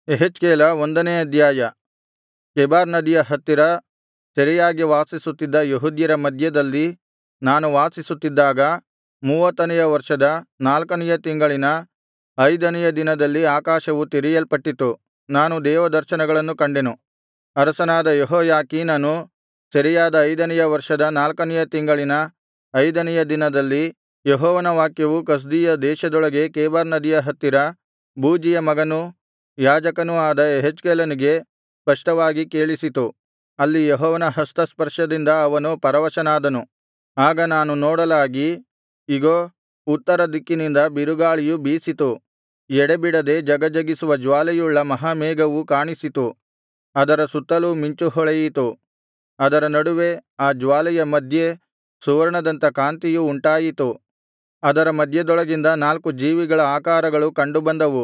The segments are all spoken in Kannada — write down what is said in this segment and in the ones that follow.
ಯೆಹೆಜ್ಕೇಲ ಒಂದನೇ ಅಧ್ಯಾಯ ಕೆಬಾರ್ ನದಿಯ ಹತ್ತಿರ ಸೆರೆಯಾಗಿ ವಾಸಿಸುತ್ತಿದ್ದ ಯೆಹೂದ್ಯರ ಮಧ್ಯದಲ್ಲಿ ನಾನು ವಾಸಿಸುತ್ತಿದ್ದಾಗ ಮೂವತ್ತನೆಯ ವರ್ಷದ ನಾಲ್ಕನೆಯ ತಿಂಗಳಿನ ಐದನೆಯ ದಿನದಲ್ಲಿ ಆಕಾಶವು ತೆರೆಯಲ್ಪಟ್ಟಿತು ನಾನು ದೇವದರ್ಶನಗಳನ್ನು ಕಂಡೆನು ಅರಸನಾದ ಯೆಹೋಯಾಖೀನನು ಸೆರೆಯಾದ ಐದನೆಯ ವರ್ಷದ ನಾಲ್ಕನೆಯ ತಿಂಗಳಿನ ಐದನೆಯ ದಿನದಲ್ಲಿ ಯೆಹೋವನ ವಾಕ್ಯವು ಕಸ್ದೀಯ ದೇಶದೊಳಗೆ ಕೆಬಾರ್ ನದಿಯ ಹತ್ತಿರ ಬೂಜಿಯ ಮಗನೂ ಯಾಜಕನೂ ಆದ ಯೆಹೆಜ್ಕೇಲನಿಗೆ ಸ್ಪಷ್ಟವಾಗಿ ಕೇಳಿಸಿತು ಅಲ್ಲಿ ಯೆಹೋವನ ಹಸ್ತಸ್ಪರ್ಶದಿಂದ ಅವನು ಪರವಶನಾದನು ಆಗ ನಾನು ನೋಡಲಾಗಿ ಇಗೋ ಉತ್ತರ ದಿಕ್ಕಿನಿಂದ ಬಿರುಗಾಳಿಯು ಬೀಸಿತು ಎಡೆಬಿಡದೆ ಜಗಜಗಿಸುವ ಜ್ವಾಲೆಯುಳ್ಳ ಮಹಾಮೇಘವು ಕಾಣಿಸಿತು ಅದರ ಸುತ್ತಲೂ ಮಿಂಚು ಹೊಳೆಯಿತು ಅದರ ನಡುವೆ ಆ ಜ್ವಾಲೆಯ ಮಧ್ಯೆ ಸುವರ್ಣದಂಥ ಕಾಂತಿಯು ಉಂಟಾಯಿತು ಅದರ ಮಧ್ಯದೊಳಗಿಂದ ನಾಲ್ಕು ಜೀವಿಗಳ ಆಕಾರಗಳು ಕಂಡುಬಂದವು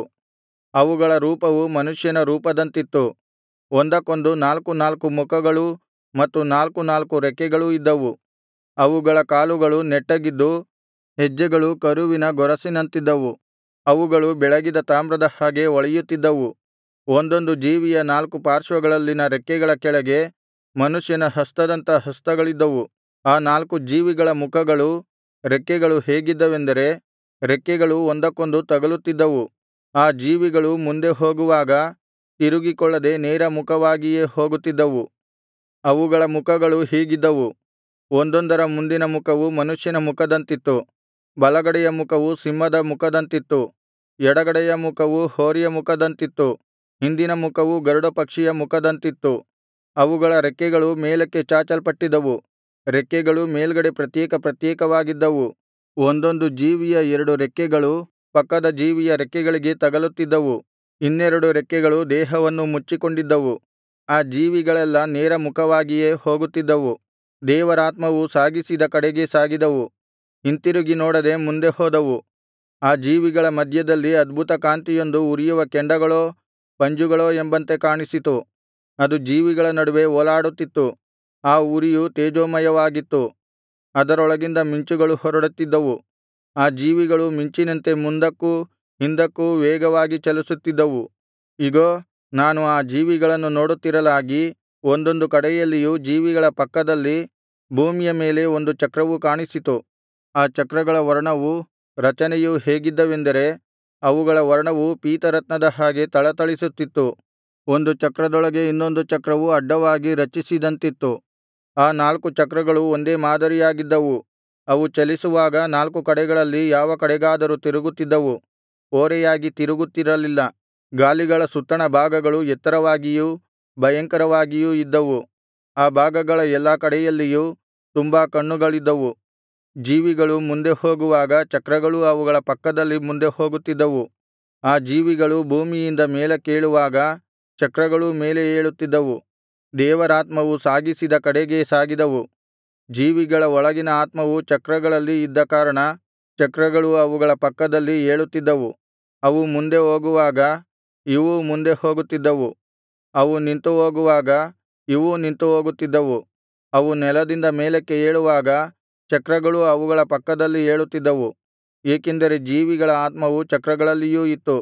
ಅವುಗಳ ರೂಪವು ಮನುಷ್ಯನ ರೂಪದಂತಿತ್ತು ಒಂದಕ್ಕೊಂದು ನಾಲ್ಕು ನಾಲ್ಕು ಮುಖಗಳೂ ಮತ್ತು ನಾಲ್ಕು ನಾಲ್ಕು ರೆಕ್ಕೆಗಳೂ ಇದ್ದವು ಅವುಗಳ ಕಾಲುಗಳು ನೆಟ್ಟಗಿದ್ದು ಹೆಜ್ಜೆಗಳು ಕರುವಿನ ಗೊರಸಿನಂತಿದ್ದವು ಅವುಗಳು ಬೆಳಗಿದ ತಾಮ್ರದ ಹಾಗೆ ಹೊಳೆಯುತ್ತಿದ್ದವು ಒಂದೊಂದು ಜೀವಿಯ ನಾಲ್ಕು ಪಾರ್ಶ್ವಗಳಲ್ಲಿನ ರೆಕ್ಕೆಗಳ ಕೆಳಗೆ ಮನುಷ್ಯನ ಹಸ್ತದಂಥ ಹಸ್ತಗಳಿದ್ದವು ಆ ನಾಲ್ಕು ಜೀವಿಗಳ ಮುಖಗಳೂ ರೆಕ್ಕೆಗಳು ಹೇಗಿದ್ದವೆಂದರೆ ರೆಕ್ಕೆಗಳು ಒಂದಕ್ಕೊಂದು ತಗಲುತ್ತಿದ್ದವು ಆ ಜೀವಿಗಳು ಮುಂದೆ ಹೋಗುವಾಗ ತಿರುಗಿಕೊಳ್ಳದೆ ನೇರ ಮುಖವಾಗಿಯೇ ಹೋಗುತ್ತಿದ್ದವು ಅವುಗಳ ಮುಖಗಳು ಹೀಗಿದ್ದವು ಒಂದೊಂದರ ಮುಂದಿನ ಮುಖವು ಮನುಷ್ಯನ ಮುಖದಂತಿತ್ತು ಬಲಗಡೆಯ ಮುಖವು ಸಿಂಹದ ಮುಖದಂತಿತ್ತು ಎಡಗಡೆಯ ಮುಖವು ಹೋರಿಯ ಮುಖದಂತಿತ್ತು ಹಿಂದಿನ ಮುಖವು ಗರುಡಪಕ್ಷಿಯ ಮುಖದಂತಿತ್ತು ಅವುಗಳ ರೆಕ್ಕೆಗಳು ಮೇಲಕ್ಕೆ ಚಾಚಲ್ಪಟ್ಟಿದ್ದವು ರೆಕ್ಕೆಗಳು ಮೇಲ್ಗಡೆ ಪ್ರತ್ಯೇಕ ಪ್ರತ್ಯೇಕವಾಗಿದ್ದವು ಒಂದೊಂದು ಜೀವಿಯ ಎರಡು ರೆಕ್ಕೆಗಳು ಪಕ್ಕದ ಜೀವಿಯ ರೆಕ್ಕೆಗಳಿಗೆ ತಗಲುತ್ತಿದ್ದವು ಇನ್ನೆರಡು ರೆಕ್ಕೆಗಳು ದೇಹವನ್ನು ಮುಚ್ಚಿಕೊಂಡಿದ್ದವು ಆ ಜೀವಿಗಳೆಲ್ಲಾ ನೇರ ಮುಖವಾಗಿಯೇ ಹೋಗುತ್ತಿದ್ದವು ದೇವರಾತ್ಮವು ಸಾಗಿಸಿದ ಕಡೆಗೆ ಸಾಗಿದವು ಹಿಂತಿರುಗಿ ನೋಡದೆ ಮುಂದೆ ಹೋದವು ಆ ಜೀವಿಗಳ ಮಧ್ಯದಲ್ಲಿ ಅದ್ಭುತ ಕಾಂತಿಯೊಂದು ಉರಿಯುವ ಕೆಂಡಗಳೋ ಪಂಜುಗಳೋ ಎಂಬಂತೆ ಕಾಣಿಸಿತು ಅದು ಜೀವಿಗಳ ನಡುವೆ ಓಲಾಡುತ್ತಿತ್ತು ಆ ಉರಿಯು ತೇಜೋಮಯವಾಗಿತ್ತು ಅದರೊಳಗಿಂದ ಮಿಂಚುಗಳು ಹೊರಡುತ್ತಿದ್ದವು ಆ ಜೀವಿಗಳು ಮಿಂಚಿನಂತೆ ಮುಂದಕ್ಕೂ ಹಿಂದಕ್ಕೂ ವೇಗವಾಗಿ ಚಲಿಸುತ್ತಿದ್ದವು ಇಗೋ ನಾನು ಆ ಜೀವಿಗಳನ್ನು ನೋಡುತ್ತಿರಲಾಗಿ ಒಂದೊಂದು ಕಡೆಯಲ್ಲಿಯೂ ಜೀವಿಗಳ ಪಕ್ಕದಲ್ಲಿ ಭೂಮಿಯ ಮೇಲೆ ಒಂದು ಚಕ್ರವು ಕಾಣಿಸಿತು ಆ ಚಕ್ರಗಳ ವರ್ಣವೂ ರಚನೆಯೂ ಹೇಗಿದ್ದವೆಂದರೆ ಅವುಗಳ ವರ್ಣವು ಪೀತರತ್ನದ ಹಾಗೆ ಥಳಥಳಿಸುತ್ತಿತ್ತು ಒಂದು ಚಕ್ರದೊಳಗೆ ಇನ್ನೊಂದು ಚಕ್ರವು ಅಡ್ಡವಾಗಿ ರಚಿಸಿದಂತಿತ್ತು ಆ ನಾಲ್ಕು ಚಕ್ರಗಳು ಒಂದೇ ಮಾದರಿಯಾಗಿದ್ದವು ಅವು ಚಲಿಸುವಾಗ ನಾಲ್ಕು ಕಡೆಗಳಲ್ಲಿ ಯಾವ ಕಡೆಗಾದರೂ ತಿರುಗುತ್ತಿದ್ದವು ಓರೆಯಾಗಿ ತಿರುಗುತ್ತಿರಲಿಲ್ಲ ಗಾಲಿಗಳ ಸುತ್ತಣ ಭಾಗಗಳು ಎತ್ತರವಾಗಿಯೂ ಭಯಂಕರವಾಗಿಯೂ ಇದ್ದವು ಆ ಭಾಗಗಳ ಎಲ್ಲಾ ಕಡೆಯಲ್ಲಿಯೂ ತುಂಬಾ ಕಣ್ಣುಗಳಿದ್ದವು ಜೀವಿಗಳು ಮುಂದೆ ಹೋಗುವಾಗ ಚಕ್ರಗಳೂ ಅವುಗಳ ಪಕ್ಕದಲ್ಲಿ ಮುಂದೆ ಹೋಗುತ್ತಿದ್ದವು ಆ ಜೀವಿಗಳು ಭೂಮಿಯಿಂದ ಮೇಲಕ್ಕೇಳುವಾಗ ಚಕ್ರಗಳೂ ಮೇಲೆ ಏಳುತ್ತಿದ್ದವು ದೇವರಾತ್ಮವು ಸಾಗಿಸಿದ ಕಡೆಗೇ ಸಾಗಿದವು ಜೀವಿಗಳ ಒಳಗಿನ ಆತ್ಮವು ಚಕ್ರಗಳಲ್ಲಿ ಇದ್ದ ಕಾರಣ ಚಕ್ರಗಳು ಅವುಗಳ ಪಕ್ಕದಲ್ಲಿ ಏಳುತ್ತಿದ್ದವು ಅವು ಮುಂದೆ ಹೋಗುವಾಗ ಇವೂ ಮುಂದೆ ಹೋಗುತ್ತಿದ್ದವು ಅವು ನಿಂತು ಹೋಗುವಾಗ ಇವೂ ನಿಂತು ಹೋಗುತ್ತಿದ್ದವು ಅವು ನೆಲದಿಂದ ಮೇಲಕ್ಕೆ ಏಳುವಾಗ ಚಕ್ರಗಳೂ ಅವುಗಳ ಪಕ್ಕದಲ್ಲಿ ಏಳುತ್ತಿದ್ದವು ಏಕೆಂದರೆ ಜೀವಿಗಳ ಆತ್ಮವು ಚಕ್ರಗಳಲ್ಲಿಯೂ ಇತ್ತು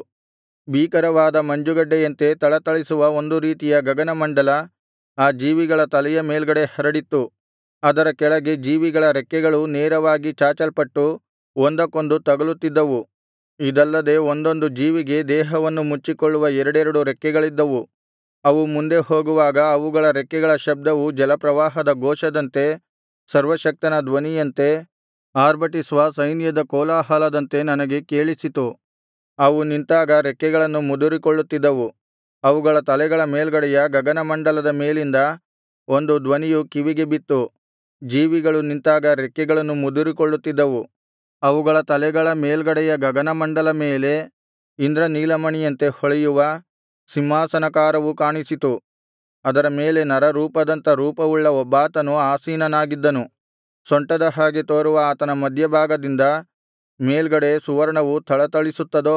ಭೀಕರವಾದ ಮಂಜುಗಡ್ಡೆಯಂತೆ ಥಳಥಳಿಸುವ ಒಂದು ರೀತಿಯ ಗಗನಮಂಡಲ ಆ ಜೀವಿಗಳ ತಲೆಯ ಮೇಲ್ಗಡೆ ಹರಡಿತ್ತು ಅದರ ಕೆಳಗೆ ಜೀವಿಗಳ ರೆಕ್ಕೆಗಳು ನೇರವಾಗಿ ಚಾಚಲ್ಪಟ್ಟು ಒಂದಕ್ಕೊಂದು ತಗಲುತ್ತಿದ್ದವು ಇದಲ್ಲದೆ ಒಂದೊಂದು ಜೀವಿಗೆ ದೇಹವನ್ನು ಮುಚ್ಚಿಕೊಳ್ಳುವ ಎರಡೆರಡು ರೆಕ್ಕೆಗಳಿದ್ದವು ಅವು ಮುಂದೆ ಹೋಗುವಾಗ ಅವುಗಳ ರೆಕ್ಕೆಗಳ ಶಬ್ದವು ಜಲಪ್ರವಾಹದ ಘೋಷದಂತೆ ಸರ್ವಶಕ್ತನ ಧ್ವನಿಯಂತೆ ಆರ್ಭಟಿಸುವ ಸೈನ್ಯದ ಕೋಲಾಹಲದಂತೆ ನನಗೆ ಕೇಳಿಸಿತು ಅವು ನಿಂತಾಗ ರೆಕ್ಕೆಗಳನ್ನು ಮುದುರಿಕೊಳ್ಳುತ್ತಿದ್ದವು ಅವುಗಳ ತಲೆಗಳ ಮೇಲ್ಗಡೆಯ ಗಗನಮಂಡಲದ ಮೇಲಿಂದ ಒಂದು ಧ್ವನಿಯು ಕಿವಿಗೆ ಬಿತ್ತು ಜೀವಿಗಳು ನಿಂತಾಗ ರೆಕ್ಕೆಗಳನ್ನು ಮುದುರಿಕೊಳ್ಳುತ್ತಿದ್ದವು ಅವುಗಳ ತಲೆಗಳ ಮೇಲ್ಗಡೆಯ ಗಗನಮಂಡಲ ಮೇಲೆ ಇಂದ್ರನೀಲಮಣಿಯಂತೆ ಹೊಳೆಯುವ ಸಿಂಹಾಸನಾಕಾರವು ಕಾಣಿಸಿತು ಅದರ ಮೇಲೆ ನರರೂಪದಂಥ ರೂಪವುಳ್ಳ ಒಬ್ಬಾತನು ಆಸೀನನಾಗಿದ್ದನು ಸೊಂಟದ ಹಾಗೆ ತೋರುವ ಆತನ ಮಧ್ಯಭಾಗದಿಂದ ಮೇಲ್ಗಡೆ ಸುವರ್ಣವು ಥಳಥಳಿಸುತ್ತದೋ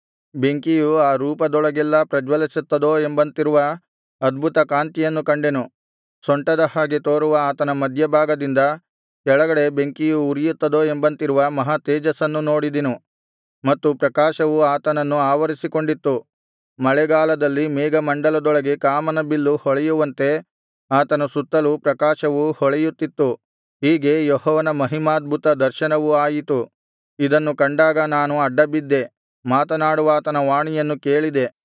ಬೆಂಕಿಯು ಆ ರೂಪದೊಳಗೆಲ್ಲಾ ಪ್ರಜ್ವಲಿಸುತ್ತದೋ ಎಂಬಂತಿರುವ ಅದ್ಭುತ ಕಾಂತಿಯನ್ನು ಕಂಡೆನು ಸೊಂಟದ ಹಾಗೆ ತೋರುವ ಆತನ ಮಧ್ಯಭಾಗದಿಂದ ಕೆಳಗಡೆ ಬೆಂಕಿಯು ಉರಿಯುತ್ತದೋ ಎಂಬಂತಿರುವ ಮಹಾ ತೇಜಸ್ಸನ್ನು ನೋಡಿದೆನು ಮತ್ತು ಪ್ರಕಾಶವು ಆತನನ್ನು ಆವರಿಸಿಕೊಂಡಿತ್ತು ಮಳೆಗಾಲದಲ್ಲಿ ಮೇಘಮಂಡಲದೊಳಗೆ ಕಾಮನ ಬಿಲ್ಲು ಹೊಳೆಯುವಂತೆ ಆತನ ಸುತ್ತಲೂ ಪ್ರಕಾಶವು ಹೊಳೆಯುತ್ತಿತ್ತು ಹೀಗೆ ಯೆಹೋವನ ಮಹಿಮಾದ್ಭುತ ದರ್ಶನವು ಆಯಿತು ಇದನ್ನು ಕಂಡಾಗ ನಾನು ಅಡ್ಡಬಿದ್ದೆ ಮಾತನಾಡುವಾತನ ವಾಣಿಯನ್ನು ಕೇಳಿದೆ